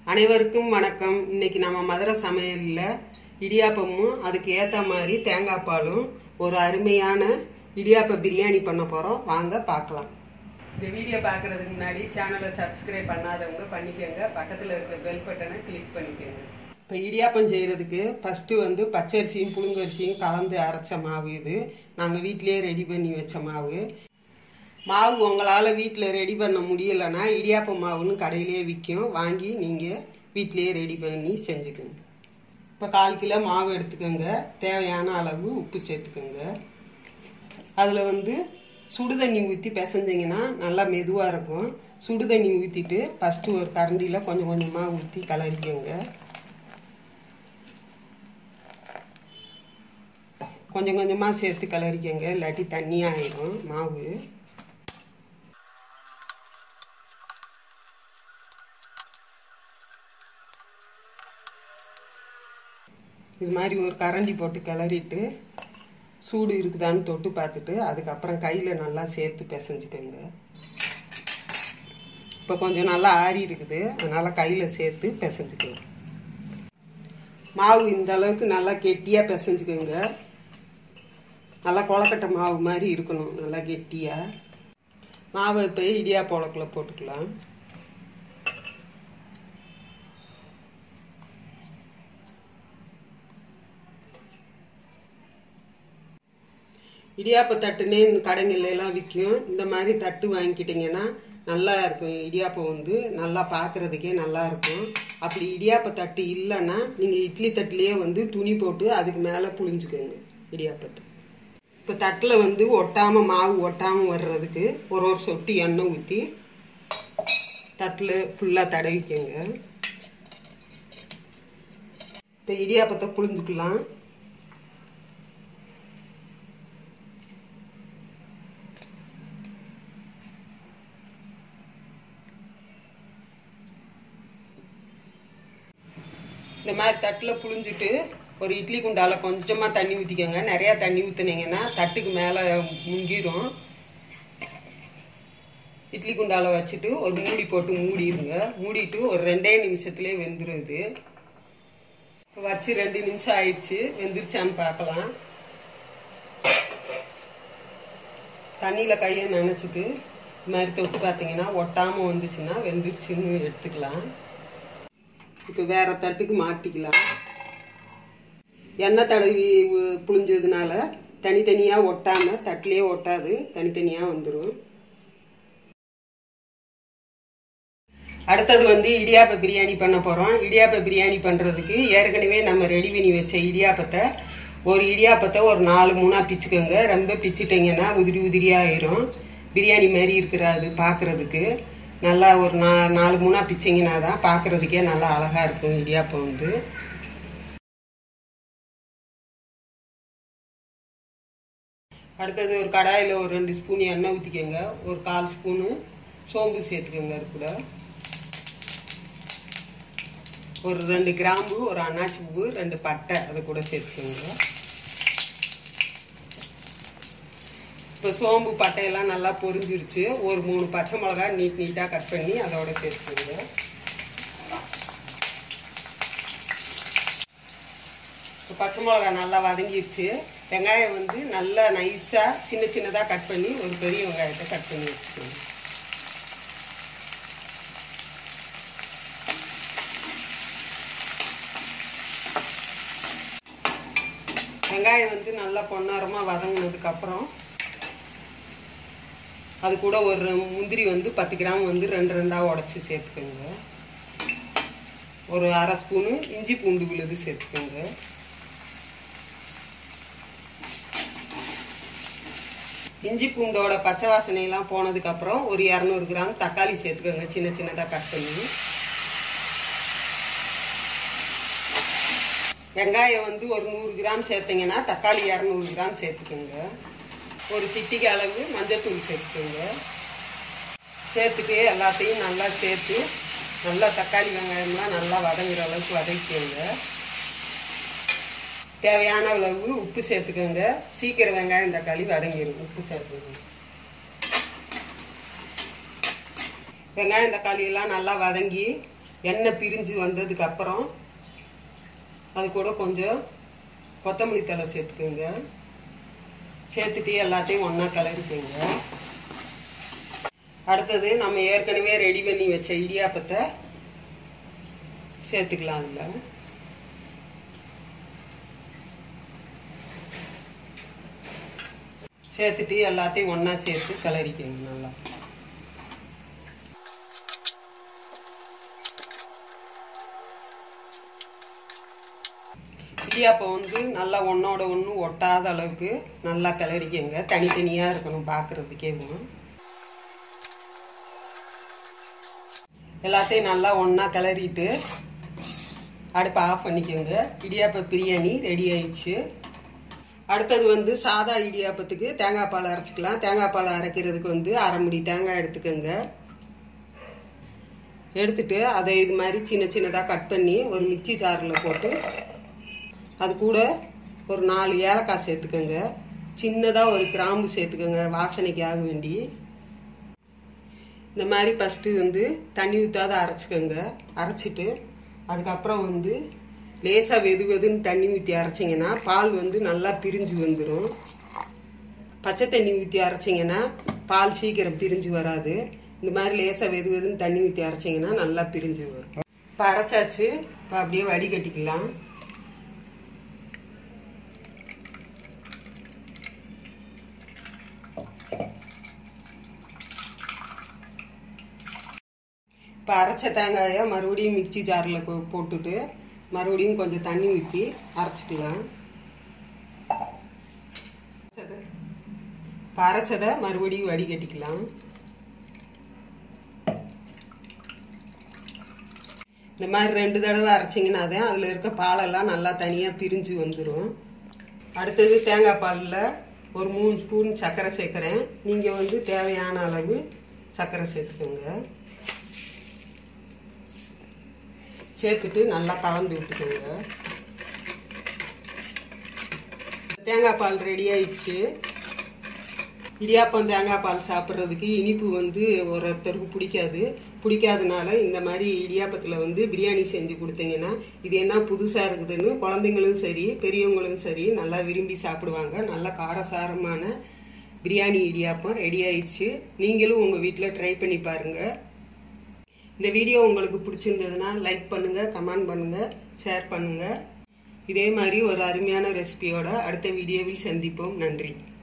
அனைவருக்கும் வணக்கம் இன்னைக்கு நம்ம மதுரை சமையலில் இடியாப்பமும் அதுக்கு ஏற்ற மாதிரி தேங்காய் பாலும் ஒரு அருமையான இடியாப்ப பிரியாணி பண்ண போகிறோம் வாங்க பார்க்கலாம் இந்த வீடியோ பார்க்குறதுக்கு முன்னாடி சேனலை சப்ஸ்கிரைப் பண்ணாதவங்க பண்ணிக்கோங்க பக்கத்தில் இருக்க பெல் பட்டனை கிளிக் பண்ணிக்கோங்க இப்போ இடியாப்பம் செய்கிறதுக்கு ஃபஸ்ட்டு வந்து பச்சரிசியும் புழுங்கரிசியும் கலந்து அரைச்ச மாவு இது நாங்கள் வீட்டிலேயே ரெடி பண்ணி வச்ச மாவு மாவு உங்களால் வீட்டில் ரெடி பண்ண முடியலைன்னா இடியாப்ப மாவுன்னு கடையிலே விற்கும் வாங்கி நீங்கள் வீட்டிலேயே ரெடி பண்ணி செஞ்சுக்கோங்க இப்போ கால் கிலோ மாவு எடுத்துக்கோங்க தேவையான அளவு உப்பு சேர்த்துக்கோங்க அதில் வந்து சுடு தண்ணி ஊற்றி பிசைஞ்சிங்கன்னா நல்லா மெதுவாக இருக்கும் சுடு தண்ணி ஊற்றிட்டு ஃபஸ்ட்டு ஒரு கரண்டியில் கொஞ்சம் கொஞ்சமாக ஊற்றி கலரிக்கோங்க கொஞ்சம் கொஞ்சமாக சேர்த்து கலரிக்கோங்க இல்லாட்டி தண்ணியாகிடும் மாவு இது மாதிரி ஒரு கரண்டி போட்டு கிளறிட்டு சூடு இருக்குதான்னு தொட்டு பார்த்துட்டு அதுக்கப்புறம் கையில் நல்லா சேர்த்து பிசைஞ்சுக்கோங்க இப்போ கொஞ்சம் நல்லா ஆறி இருக்குது அதனால் கையில் சேர்த்து பிசைஞ்சுக்கோங்க மாவு இந்த அளவுக்கு நல்லா கெட்டியாக பிசைஞ்சுக்கோங்க நல்லா கொலக்கட்டை மாவு மாதிரி இருக்கணும் நல்லா கெட்டியாக மாவை இப்போ இடியா போலக்குள்ள போட்டுக்கலாம் இடியாப்ப தட்டுன்னு கடைங்கள்ல எல்லாம் விற்கும் இந்த மாதிரி தட்டு வாங்கிக்கிட்டிங்கன்னா நல்லா இருக்கும் இடியாப்பம் வந்து நல்லா பார்க்குறதுக்கே நல்லா இருக்கும் அப்படி இடியாப்ப தட்டு இல்லைன்னா நீங்கள் இட்லி தட்டுலேயே வந்து துணி போட்டு அதுக்கு மேலே புளிஞ்சுக்கோங்க இடியாப்பத்தை இப்போ தட்டில் வந்து ஒட்டாமல் மாவு ஒட்டாமல் வர்றதுக்கு ஒரு ஒரு சொட்டு எண்ணெய் ஊற்றி தட்டில் ஃபுல்லாக தடவிக்கோங்க இப்போ இடியாப்பத்தை புளிஞ்சுக்கலாம் இந்த மாதிரி தட்டில் புழிஞ்சிட்டு ஒரு இட்லி குண்டால கொஞ்சமாக தண்ணி ஊற்றிக்கோங்க நிறையா தண்ணி ஊற்றுனீங்கன்னா தட்டுக்கு மேலே முங்கிரும் இட்லி குண்டால வச்சுட்டு ஒரு மூடி போட்டு மூடிடுங்க மூடிட்டு ஒரு ரெண்டே நிமிஷத்துலேயே வெந்துருது வச்சு ரெண்டு நிமிஷம் ஆயிடுச்சு வெந்துருச்சான்னு பார்க்கலாம் தண்ணியில் கையை நினச்சிட்டு இது மாதிரி தொட்டு பார்த்தீங்கன்னா ஒட்டாமல் வந்துச்சுன்னா வெந்துருச்சுன்னு எடுத்துக்கலாம் இப்போ வேற தட்டுக்கு மாட்டிக்கலாம் எண்ணெய் தடவி புளிஞ்சதுனால தனித்தனியாக ஒட்டாமல் தட்டிலே ஒட்டாது தனித்தனியாக வந்துடும் அடுத்தது வந்து இடியாப்ப பிரியாணி பண்ண போகிறோம் இடியாப்ப பிரியாணி பண்ணுறதுக்கு ஏற்கனவே நம்ம ரெடி பண்ணி வச்ச இடியாப்பத்தை ஒரு இடியாப்பத்தை ஒரு நாலு மூணாக பிச்சுக்கோங்க ரொம்ப பிச்சுட்டிங்கன்னா உதிரி உதிரியாக ஆயிரும் பிரியாணி மாதிரி இருக்கிறாது பார்க்குறதுக்கு நல்லா ஒரு நா நாலு மூணாக பிச்சிங்கன்னா தான் பார்க்குறதுக்கே நல்லா அழகாக இருக்கும் இடியாப்பம் வந்து அடுத்தது ஒரு கடாயில் ஒரு ரெண்டு ஸ்பூன் எண்ணெய் ஊற்றிக்கோங்க ஒரு கால் ஸ்பூனு சோம்பு சேர்த்துக்கோங்க அது கூட ஒரு ரெண்டு கிராம்பு ஒரு அன்னாச்சி பூ ரெண்டு பட்டை அது கூட சேர்த்துக்கோங்க இப்போ சோம்பு பட்டையெல்லாம் நல்லா பொரிஞ்சிருச்சு ஒரு மூணு பச்சை மிளகா நீட் நீட்டாக கட் பண்ணி அதோட சேர்த்துக்கோங்க இப்போ பச்சை மிளகா நல்லா வதங்கிருச்சு வெங்காயம் வந்து நல்லா நைஸாக சின்ன சின்னதாக கட் பண்ணி ஒரு பெரிய வெங்காயத்தை கட் பண்ணி வச்சுக்கோங்க வெங்காயம் வந்து நல்லா பொன்னாரமாக வதங்கினதுக்கப்புறம் அது கூட ஒரு முந்திரி வந்து பத்து கிராம் வந்து ரெண்டு ரெண்டாக உடச்சி சேர்த்துக்கோங்க ஒரு அரை ஸ்பூனு இஞ்சி பூண்டு விழுது சேர்த்துக்கோங்க இஞ்சி பூண்டோட பச்சை வாசனையெல்லாம் போனதுக்கப்புறம் ஒரு இரநூறு கிராம் தக்காளி சேர்த்துக்கோங்க சின்ன சின்னதாக கட் பண்ணி வெங்காயம் வந்து ஒரு நூறு கிராம் சேர்த்திங்கன்னா தக்காளி இரநூறு கிராம் சேர்த்துக்கோங்க ஒரு சிட்டிக்கு அளவு மஞ்சத்தூள் சேர்த்துக்கோங்க சேர்த்துட்டு எல்லாத்தையும் நல்லா சேர்த்து நல்லா தக்காளி வெங்காயம்லாம் நல்லா வதங்குற அளவுக்கு வதக்கிக்கோங்க தேவையான அளவு உப்பு சேர்த்துக்கோங்க சீக்கிரம் வெங்காயம் தக்காளி வதங்கிடும் உப்பு சேர்த்துக்கோங்க வெங்காயம் தக்காளி எல்லாம் நல்லா வதங்கி எண்ணெய் பிரிஞ்சு வந்ததுக்கு அப்புறம் அது கூட கொஞ்சம் கொத்தமல்லி தழை சேர்த்துக்கோங்க சேர்த்துட்டு எல்லாத்தையும் ஒன்றா கிளறிக்கோங்க அடுத்தது நம்ம ஏற்கனவே ரெடி பண்ணி வச்ச இடியாப்பத்தை சேர்த்துக்கலாம் அதில் சேர்த்துட்டு எல்லாத்தையும் ஒன்றா சேர்த்து கிளறிக்கோங்க நல்லா இடியாப்பம் வந்து நல்லா ஒன்றோட ஒன்று ஒட்டாத அளவுக்கு நல்லா கிளறிக்கங்க தனித்தனியாக இருக்கணும் பார்க்குறதுக்கேவும் எல்லாத்தையும் நல்லா ஒன்றா கிளறிட்டு அடுப்பை ஆஃப் பண்ணிக்கோங்க இடியாப்ப பிரியாணி ரெடி ஆயிடுச்சு அடுத்தது வந்து சாதா இடியாப்பத்துக்கு தேங்காய் பால் அரைச்சிக்கலாம் தேங்காய் பால் அரைக்கிறதுக்கு வந்து அரை முடி தேங்காய் எடுத்துக்கோங்க எடுத்துட்டு அதை இது மாதிரி சின்ன சின்னதாக கட் பண்ணி ஒரு மிக்சி ஜாரில் போட்டு அது கூட ஒரு நாலு ஏலக்காய் சேர்த்துக்கோங்க சின்னதாக ஒரு கிராம்பு சேர்த்துக்கோங்க வாசனைக்காக வேண்டி இந்த மாதிரி ஃபஸ்ட்டு வந்து தண்ணி ஊற்றாத அரைச்சிக்கோங்க அரைச்சிட்டு அதுக்கப்புறம் வந்து லேசாக வெது வெதுன்னு தண்ணி ஊற்றி அரைச்சிங்கன்னா பால் வந்து நல்லா பிரிஞ்சு வந்துடும் பச்சை தண்ணி ஊற்றி அரைச்சிங்கன்னா பால் சீக்கிரம் பிரிஞ்சு வராது இந்த மாதிரி லேசாக வெது வெதுன்னு தண்ணி ஊற்றி அரைச்சிங்கன்னா நல்லா பிரிஞ்சு வரும் இப்போ அரைச்சாச்சு இப்போ அப்படியே வடிகட்டிக்கலாம் இப்போ அரைச்ச தேங்காயை மறுபடியும் மிக்சி ஜாரில் போட்டுட்டு மறுபடியும் கொஞ்சம் தண்ணி ஊற்றி அரைச்சிக்கலாம் இப்போ அரைச்சதை மறுபடியும் வடிகட்டிக்கலாம் இந்த மாதிரி ரெண்டு தடவை அரைச்சிங்கன்னா தான் அதில் இருக்க பாலெல்லாம் நல்லா தனியாக பிரிஞ்சு வந்துடும் அடுத்தது தேங்காய் பாலில் ஒரு மூணு ஸ்பூன் சர்க்கரை சேர்க்குறேன் நீங்கள் வந்து தேவையான அளவு சர்க்கரை சேர்த்துக்கோங்க சேர்த்துட்டு நல்லா கலந்து விட்டுக்கோங்க தேங்காய் பால் ரெடி ஆயிடுச்சு இடியாப்பம் தேங்காய் பால் சாப்பிட்றதுக்கு இனிப்பு வந்து ஒரு ஒருத்தருக்கு பிடிக்காது பிடிக்காதனால இந்த மாதிரி இடியாப்பத்தில் வந்து பிரியாணி செஞ்சு கொடுத்தீங்கன்னா இது என்ன புதுசாக இருக்குதுன்னு குழந்தைங்களும் சரி பெரியவங்களும் சரி நல்லா விரும்பி சாப்பிடுவாங்க நல்லா காரசாரமான பிரியாணி இடியாப்பம் ரெடி ஆயிடுச்சு நீங்களும் உங்கள் வீட்டில் ட்ரை பண்ணி பாருங்கள் இந்த வீடியோ உங்களுக்கு பிடிச்சிருந்ததுன்னா லைக் பண்ணுங்கள் கமெண்ட் பண்ணுங்கள் ஷேர் பண்ணுங்கள் இதே மாதிரி ஒரு அருமையான ரெசிபியோட அடுத்த வீடியோவில் சந்திப்போம் நன்றி